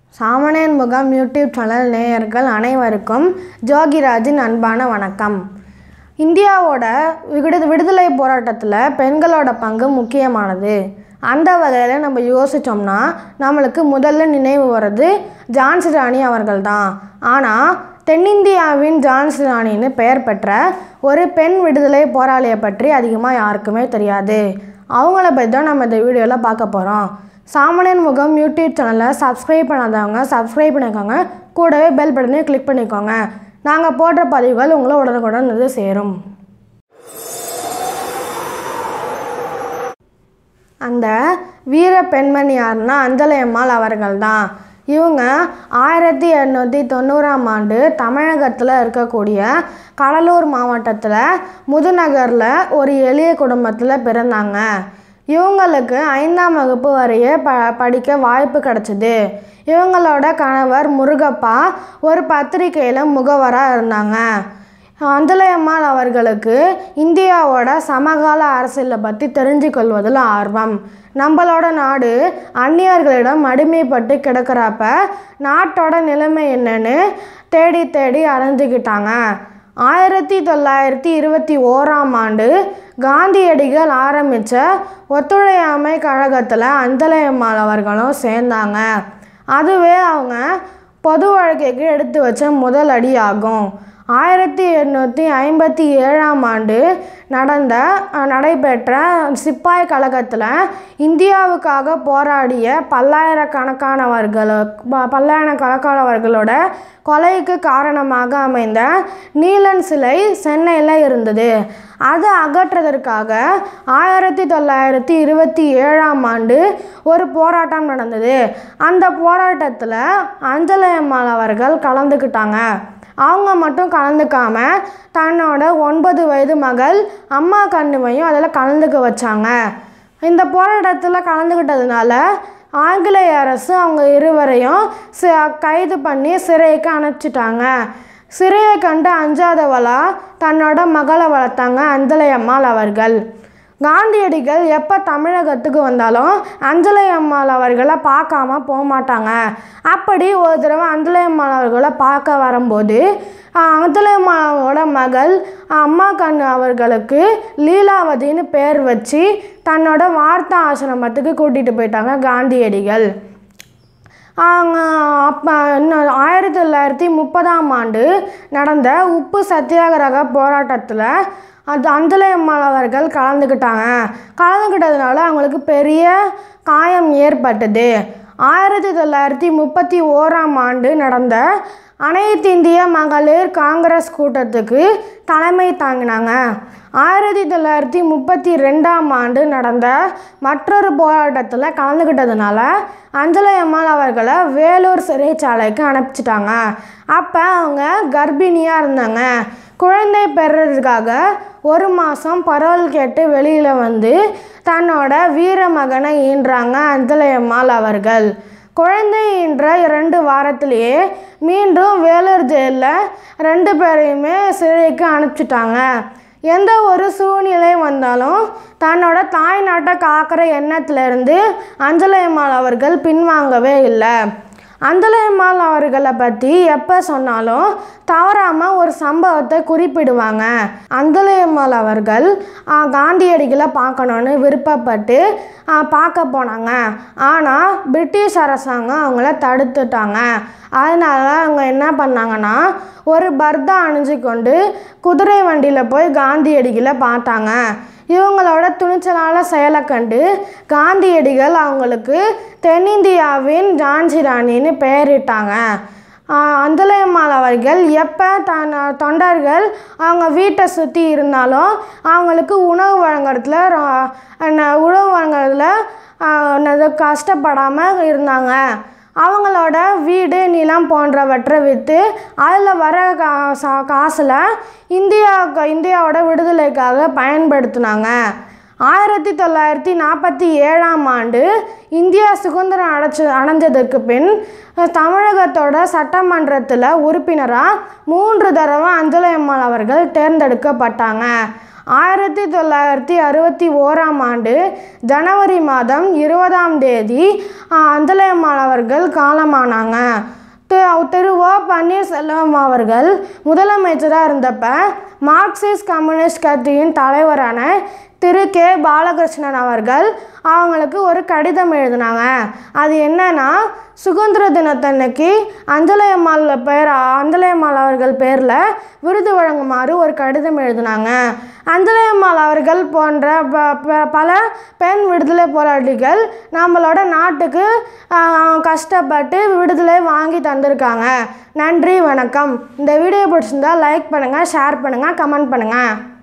சாமணேன் முகம் YouTube channel நேயர்கள் அனைவருக்கும் ஜோகிராஜின் அன்பான வணக்கம் இந்தியாவோட விடுத விடுதலை போராட்டத்தில் பெண்களோட பங்கு முக்கியமானது அந்த வகையில் நம்ம யோசித்தோம்னா நம்மளுக்கு முதல்ல நினைவு வர்றது ஜான்சி ராணி அவர்கள் தான் ஆனால் தென்னிந்தியாவின் ஜான்சி ராணின்னு பெயர் பெற்ற ஒரு பெண் விடுதலை போராளியை பற்றி அதிகமாக யாருக்குமே தெரியாது அவங்கள பற்றி தான் நம்ம இந்த வீடியோவில் பார்க்க போகிறோம் சாமானியன் முகம் யூடியூப் சேனலை சப்ஸ்கிரைப் பண்ணாதவங்க சப்ஸ்கிரைப் பண்ணிக்கோங்க கூடவே பெல் பட்டனையும் கிளிக் பண்ணிக்கோங்க நாங்கள் போடுற பதிவுகள் உங்களை உடனுக்குடன் வந்து சேரும் அந்த வீர பெண்மணி யாருன்னா அஞ்சலையம்மாள் அவர்கள் தான் இவங்க ஆயிரத்தி எண்ணூற்றி தொண்ணூறாம் ஆண்டு தமிழகத்தில் இருக்கக்கூடிய கடலூர் மாவட்டத்தில் முதுநகரில் ஒரு எளிய குடும்பத்தில் பிறந்தாங்க இவங்களுக்கு ஐந்தாம் வகுப்பு வரையே ப படிக்க வாய்ப்பு கிடச்சிது இவங்களோட கணவர் முருகப்பா ஒரு பத்திரிக்கையில் முகவராக இருந்தாங்க அஞ்சலையம்மாள் அவர்களுக்கு இந்தியாவோட சமகால அரசியலை பற்றி தெரிஞ்சு கொள்வதில் ஆர்வம் நம்மளோட நாடு அந்நியர்களிடம் அடிமைப்பட்டு கிடக்கிறப்ப நாட்டோட நிலைமை என்னன்னு தேடி தேடி அலைஞ்சுக்கிட்டாங்க ஆயிரத்தி தொள்ளாயிரத்தி இருபத்தி ஓராம் ஆண்டு காந்தியடிகள் ஆரம்பித்த ஒத்துழையாமை கழகத்தில் அஞ்சலையம்மாள் அவர்களும் சேர்ந்தாங்க அதுவே அவங்க பொது வாழ்க்கைக்கு எடுத்து வச்ச முதல் அடியாகும் ஆயிரத்தி எண்ணூற்றி ஐம்பத்தி ஏழாம் ஆண்டு நடந்த நடைபெற்ற சிப்பாய் கழகத்தில் இந்தியாவுக்காக போராடிய பல்லாயிரக்கணக்கானவர்கள் பல்லாயிரக்கணக்கானவர்களோட கொலைக்கு காரணமாக அமைந்த நீலன் சிலை சென்னையில் இருந்தது அது அகற்றுவதற்காக ஆயிரத்தி தொள்ளாயிரத்தி இருபத்தி ஏழாம் ஆண்டு ஒரு போராட்டம் நடந்தது அந்த போராட்டத்தில் அஞ்சலையம்மாள் அவர்கள் கலந்துக்கிட்டாங்க அவங்க மட்டும் கலந்துக்காம தன்னோட ஒன்பது வயது மகள் அம்மா கண்ணுவையும் அதில் கலந்துக்க வச்சாங்க இந்த போராட்டத்தில் கலந்துக்கிட்டதுனால ஆங்கிலேய அரசு அவங்க இருவரையும் சி கைது பண்ணி சிறைக்கு அனுப்பிச்சிட்டாங்க சிறையை கண்டு அஞ்சாதவளா தன்னோட மகளை வளர்த்தாங்க அஞ்சலையம்மாள் அவர்கள் காந்தியடிகள் எப்போ தமிழகத்துக்கு வந்தாலும் அஞ்சலை அம்மாள் அவர்களை பார்க்காம போக மாட்டாங்க அப்படி ஒரு தடவை அஞ்சலை அம்மாள் அவர்களை பார்க்க வரும்போது அஞ்சலை அம்மாவோட மகள் அம்மா கண்ணு அவர்களுக்கு லீலாவதின்னு பேர் வச்சு தன்னோட வார்த்தா ஆசிரமத்துக்கு கூட்டிகிட்டு போயிட்டாங்க காந்தியடிகள் அப்போ இன்னும் ஆயிரத்தி தொள்ளாயிரத்தி முப்பதாம் ஆண்டு நடந்த உப்பு சத்தியாகிரக போராட்டத்தில் அது அஞ்சலை அம்மாள் அவர்கள் கலந்துக்கிட்டாங்க கலந்துக்கிட்டதுனால அவங்களுக்கு பெரிய காயம் ஏற்பட்டது ஆயிரத்தி தொள்ளாயிரத்தி முப்பத்தி ஓராம் ஆண்டு நடந்த அனைத்து இந்திய மகளிர் காங்கிரஸ் கூட்டத்துக்கு தலைமை தாங்கினாங்க ஆயிரத்தி தொள்ளாயிரத்தி முப்பத்தி ரெண்டாம் ஆண்டு நடந்த மற்றொரு போராட்டத்தில் கலந்துக்கிட்டதுனால அஞ்சலை அம்மாள் அவர்களை வேலூர் சிறைச்சாலைக்கு அனுப்பிச்சிட்டாங்க அப்போ அவங்க கர்ப்பிணியாக இருந்தாங்க குழந்தை பெறுறதுக்காக ஒரு மாதம் பரவல் கேட்டு வெளியில் வந்து தன்னோட வீர மகனை ஈன்றாங்க அஞ்சலையம்மாள் அவர்கள் குழந்தை ஈன்ற இரண்டு வாரத்திலேயே மீண்டும் வேலூர் ஜெயிலில் ரெண்டு பேரையுமே சிறைக்கு அனுப்பிச்சிட்டாங்க எந்த ஒரு சூழ்நிலை வந்தாலும் தன்னோட தாய் நாட்டை காக்கிற எண்ணத்துலேருந்து அஞ்சலையம்மாள் அவர்கள் பின்வாங்கவே இல்லை அஞ்சலையம்மாள் அவர்களை பற்றி எப்போ சொன்னாலும் தவறாமல் ஒரு சம்பவத்தை குறிப்பிடுவாங்க அஞ்சலையம்மாள் அவர்கள் காந்தியடிகளை பார்க்கணுன்னு விருப்பப்பட்டு பார்க்க போனாங்க ஆனால் பிரிட்டிஷ் அரசாங்கம் அவங்கள தடுத்துட்டாங்க அதனால் அவங்க என்ன பண்ணாங்கன்னா ஒரு பர்தா அணிஞ்சு கொண்டு குதிரை வண்டியில் போய் காந்தியடிகளை பார்த்தாங்க இவங்களோட துணிச்சலான செயலை கண்டு காந்தியடிகள் அவங்களுக்கு தென்னிந்தியாவின் ஜான்சி ராணின்னு பெயரிட்டாங்க அந்தலையம்மாள் அவர்கள் எப்போ தன் தொண்டர்கள் அவங்க வீட்டை சுற்றி இருந்தாலும் அவங்களுக்கு உணவு வழங்குறதுல உணவு வழங்குறதுல கஷ்டப்படாமல் இருந்தாங்க அவங்களோட வீடு நிலம் போன்றவற்றை விற்று அதில் வர கா காசில் இந்தியா இந்தியாவோட விடுதலைக்காக பயன்படுத்தினாங்க ஆயிரத்தி தொள்ளாயிரத்தி நாற்பத்தி ஏழாம் ஆண்டு இந்தியா சுதந்திரம் அடைச்சு அடைஞ்சதுக்கு பின் தமிழகத்தோட சட்டமன்றத்தில் உறுப்பினராக மூன்று தடவை அஞ்சலையம்மாள் அவர்கள் தேர்ந்தெடுக்கப்பட்டாங்க ஆயிரத்தி தொள்ளாயிரத்தி அறுபத்தி ஓராம் ஆண்டு ஜனவரி மாதம் இருபதாம் தேதி ஆஹ், அந்தலையம்மாள் அவர்கள் காலமானாங்க திரு திரு ஓ பன்னீர்செல்வம் அவர்கள் முதலமைச்சராக இருந்தப்ப மார்க்சிஸ்ட் கம்யூனிஸ்ட் கட்சியின் தலைவரான திரு கே பாலகிருஷ்ணன் அவர்கள் அவங்களுக்கு ஒரு கடிதம் எழுதினாங்க அது என்னன்னா சுதந்திர தினத்தன்னைக்கு அஞ்சலையம்மாள் பேர் அஞ்சலையம்மாள் அவர்கள் பேரில் விருது வழங்குமாறு ஒரு கடிதம் எழுதினாங்க அஞ்சலையம்மாள் அவர்கள் போன்ற ப- ப- பல பெண் விடுதலை போராளிகள் நம்மளோட நாட்டுக்கு ஆஹ், கஷ்டப்பட்டு விடுதலை வாங்கி தந்திருக்காங்க நன்றி வணக்கம் இந்த வீடியோ பிடிச்சிருந்தா லைக் பண்ணுங்கள் ஷேர் பண்ணுங்கள் கமெண்ட் பண்ணுங்கள்